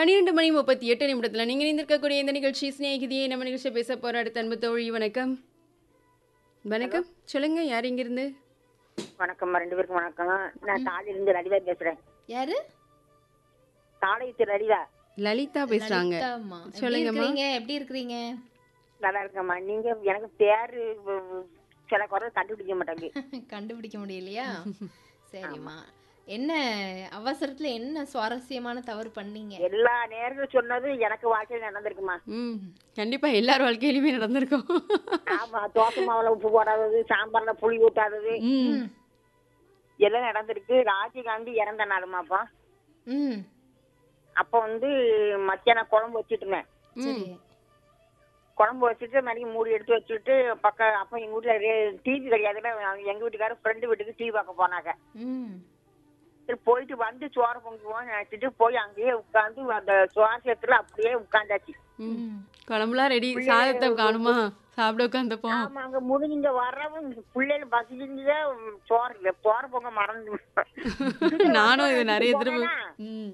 பன்னிரெண்டு மணி முப்பத்தி எட்டு நிமிடத்தில் நீங்கள் இணைந்திருக்கக்கூடிய இந்த நிகழ்ச்சி சிநேகிதியை நம்ம நிகழ்ச்சியை பேச போகிற அடுத்த அன்பு தோழி வணக்கம் வணக்கம் சொல்லுங்க யார் இங்கிருந்து வணக்கம் ரெண்டு பேருக்கும் வணக்கம் நான் தாலியிலிருந்து ரடிதா பேசுறேன் யாரு தாளையத்து ரடிதா லலிதா பேசுறாங்க லலிதாம்மா. எப்படி சொல்லுங்கம்மா. இருக்கிறீங்க எப்படி இருக்கிறீங்க நல்லா இருக்கேம்மா நீங்க எனக்கு பேரு உ- சில குறை கண்டுபிடிக்க மாட்டாங்க கண்டுபிடிக்க முடியலையா சரிம்மா என்ன அவசரத்துல என்ன சுவாரஸ்யமான தவறு பண்ணீங்க எல்லா நேரங்களும் சொன்னது எனக்கு வாழ்க்கையில் நடந்திருக்குமா ம் கண்டிப்பா எல்லார் வாழ்க்கையிலுமே நடந்திருக்கும் ஆமா தோசை மாவுல உப்பு போடாதது சாம்பார்ல புளி ஊத்தாதது ம் எல்லாம் நடந்திருக்கு ராஜீவ்காந்தி இறந்த நாளுமாப்பா ம் அப்ப வந்து மத்தியானம் குழம்பு வச்சுட்டு இருந்தேன் சரி குழம்பு வச்சுட்டு மறுபடியும் மூடி எடுத்து வச்சுட்டு பக்கம் அப்ப எங்க வீட்டுல டிவி கிடையாதுல எங்க வீட்டுக்காரர் ஃப்ரெண்டு வீட்டுக்கு டிவி பார்க்க போனாங்க ம் சரி போயிட்டு வந்து சோறு பொங்குவோம் நினைச்சிட்டு போய் அங்கேயே உட்காந்து அந்த சுவாசத்துல அப்படியே உட்காந்தாச்சு ம் குழம்புலாம் ரெடி சாதத்தை காணுமா சாப்பிட உட்காந்துப்போம் ஆமா அங்க முடிஞ்ச வரவும் பிள்ளைகள் பசிச்சுங்க சோறு இல்ல சோறு பொங்க மறந்து நானும் இது நிறைய திரும்ப போனேனா? ம்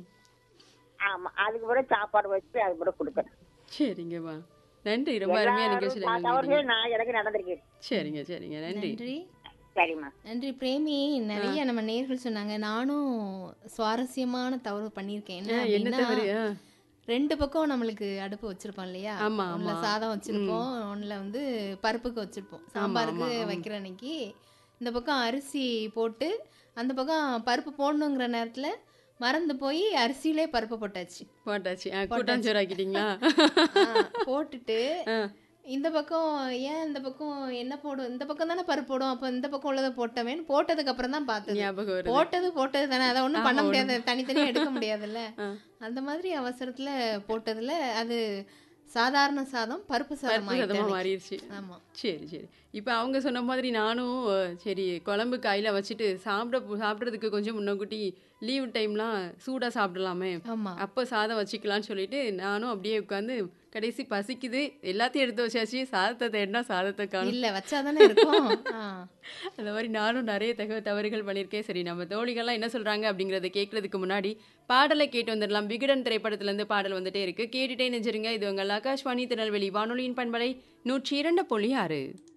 ஆமா அதுக்கு பிறகு சாப்பாடு வச்சு அது பிறகு கொடுக்கணும் சரிங்கம்மா நன்றி ரொம்ப அருமையா நிகழ்ச்சியில் கலந்துக்கிட்டீங்க. தவறுகள் நான் எனக்கு நடந்திருக்கு சரிங்க சரிங்க நன்றி நன்றி சரிம்மா நன்றி பிரேமி நிறைய நம்ம நேர்கள் சொன்னாங்க நானும் சுவாரஸ்யமான தவறு பண்ணியிருக்கேன் என்ன ஆ, என்ன அப்படின்னா தவறு ஆ. ரெண்டு பக்கம் நம்மளுக்கு அடுப்பு வச்சிருப்போம் இல்லையா ஆமா, ஒண்ணுல ஆமா. சாதம் வச்சிருப்போம் ஒண்ணுல வந்து பருப்புக்கு வச்சிருப்போம் சாம்பாருக்கு வைக்கிற அன்னைக்கு இந்த பக்கம் அரிசி போட்டு அந்த பக்கம் பருப்பு போடணுங்கிற நேரத்துல மறந்து போய் அரிசியிலே பருப்பு போட்டாச்சு போட்டாச்சு ஆ, கூட்டாஞ்சோறு ஆக்கிட்டீங்களா ஆ, போட்டுட்டு ஆ. இந்த பக்கம் ஏன் இந்த பக்கம் என்ன போடும் இந்த பக்கம் தானே பருப்பு போடும் அப்ப இந்த பக்கம் உள்ளதை போட்டவேன்னு போட்டதுக்கு அப்புறம் தான் பார்த்தது ஞாபகம் வருது போட்டது போட்டது தானே அதை ஒண்ணும் பண்ண ஆமா, முடியாது தனித்தனியா எடுக்க முடியாதுல்ல ஆ. அந்த மாதிரி அவசரத்துல போட்டதுல அது சாதாரண சாதம் பருப்பு சாதம் பருப்பு சதமா ஆயிட்டு மாறிடுச்சு ஆமா சரி சரி இப்போ அவங்க சொன்ன மாதிரி நானும் அஹ், சரி குழம்பு காயில வச்சுட்டு சாப்பிட போ- சாப்பிட்றதுக்கு கொஞ்சம் முன்னக்கூட்டி லீவ் டைம்லாம் சூடாக சாப்பிடலாமே ஆமா அப்போ சாதம் வச்சுக்கலாம்னு சொல்லிட்டு நானும் அப்படியே உட்காந்து கடைசி பசிக்குது எல்லாத்தையும் எடுத்து வச்சாச்சு சாதத்தை தேடினா சாதத்தை காணும் இல்ல வச்சாதானே இருக்கும் ஆ. அந்த மாதிரி நானும் நிறைய தக தவறுகள் பண்ணியிருக்கேன் சரி நம்ம தோழிகள்லாம் என்ன சொல்கிறாங்க அப்படிங்கிறத கேட்கறதுக்கு முன்னாடி பாடலை கேட்டு வந்துடலாம் விகடன் திரைப்படத்துலேருந்து பாடல் வந்துட்டே இருக்கு கேட்டுட்டே நெஞ்சிருங்க இது உங்கள் ஆகாஷ்வாணி திருநெல்வேலி வானொலியின் பண்பலை நூற்றி இரண்டு புள்ளி ஆறு